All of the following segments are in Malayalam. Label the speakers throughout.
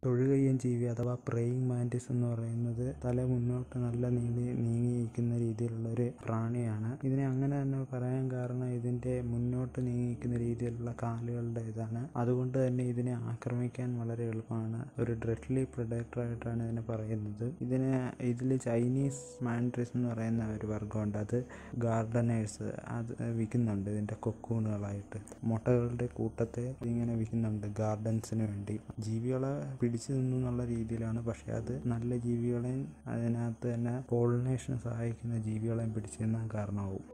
Speaker 1: തൊഴുകയ്യൻ ജീവി അഥവാ പ്രേയിങ് മാൻറ്റിസ് എന്ന് പറയുന്നത് തല മുന്നോട്ട് നല്ല നീങ്ങി നീങ്ങിയിരിക്കുന്ന രീതിയിലുള്ള ഒരു പ്രാണിയാണ് ഇതിനെ അങ്ങനെ തന്നെ പറയാൻ കാരണം ഇതിൻ്റെ മുന്നോട്ട് നീങ്ങിയിരിക്കുന്ന രീതിയിലുള്ള കാലുകളുടെ ഇതാണ് അതുകൊണ്ട് തന്നെ ഇതിനെ ആക്രമിക്കാൻ വളരെ എളുപ്പമാണ് ഒരു ഡ്രെഡ്ലി പ്രൊഡക്ടർ ആയിട്ടാണ് ഇതിനെ പറയുന്നത് ഇതിന് ഇതിൽ ചൈനീസ് മാൻഡ്രിസ് എന്ന് പറയുന്ന ഒരു വർഗ്ഗമുണ്ട് അത് ഗാർഡനേഴ്സ് അത് വിൽക്കുന്നുണ്ട് ഇതിൻ്റെ കൊക്കൂണുകളായിട്ട് മുട്ടകളുടെ കൂട്ടത്തെ ഇങ്ങനെ വിൽക്കുന്നുണ്ട് ഗാർഡൻസിന് വേണ്ടി ജീവികളെ പിടിച്ചു നിന്നു എന്നുള്ള രീതിയിലാണ് പക്ഷേ അത് നല്ല ജീവികളെയും അതിനകത്ത് തന്നെ പോളിനേഷന് സഹായിക്കുന്ന ജീവികളെയും പിടിച്ചു നിന്നാൻ കാരണമാവും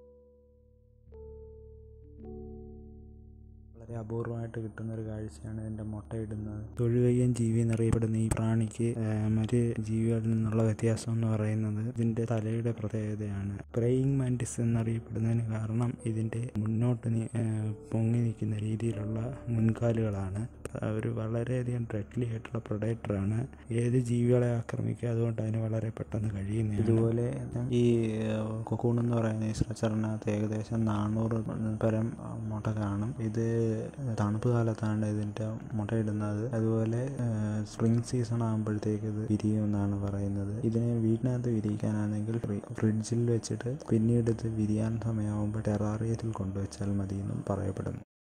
Speaker 1: വളരെ അപൂർവമായിട്ട് കിട്ടുന്ന ഒരു കാഴ്ചയാണ് ഇതിൻ്റെ മുട്ടയിടുന്നത് തൊഴുകയ്യൻ ജീവി എന്നറിയപ്പെടുന്ന ഈ പ്രാണിക്ക് മറ്റ് ജീവികളിൽ നിന്നുള്ള വ്യത്യാസം എന്ന് പറയുന്നത് ഇതിൻ്റെ തലയുടെ പ്രത്യേകതയാണ് പ്രേയിങ് മാൻറ്റിസ് എന്നറിയപ്പെടുന്നതിന് കാരണം ഇതിൻ്റെ മുന്നോട്ട് പൊങ്ങി നിൽക്കുന്ന രീതിയിലുള്ള മുൻകാലുകളാണ് ഒരു വളരെയധികം ഡ്രെഡ്ലി ആയിട്ടുള്ള പ്രൊഡക്ടറാണ് ഏത് ജീവികളെ ആക്രമിക്കുക അതുകൊണ്ട് അതിന് വളരെ പെട്ടെന്ന് കഴിയുന്ന ഇതുപോലെ ഈ കൊക്കൂൺ എന്ന് പറയുന്ന ഈ സ്ട്രക്ചറിനകത്ത് ഏകദേശം നാനൂറ് പരം മുട്ട കാണും ഇത് തണുപ്പ് കാലത്താണ് ഇതിൻ്റെ മുട്ടയിടുന്നത് അതുപോലെ സ്പ്രിംഗ് സീസൺ ആകുമ്പോഴത്തേക്ക് ഇത് വിരിയും എന്നാണ് പറയുന്നത് ഇതിനെ വീട്ടിനകത്ത് വിരിയിക്കാനാണെങ്കിൽ ഫ്രിഡ്ജിൽ വെച്ചിട്ട് പിന്നീട് ഇത് വിരിയാൻ സമയമാകുമ്പോൾ ടെറാറിയത്തിൽ കൊണ്ടുവച്ചാൽ മതി എന്നും പറയപ്പെടുന്നു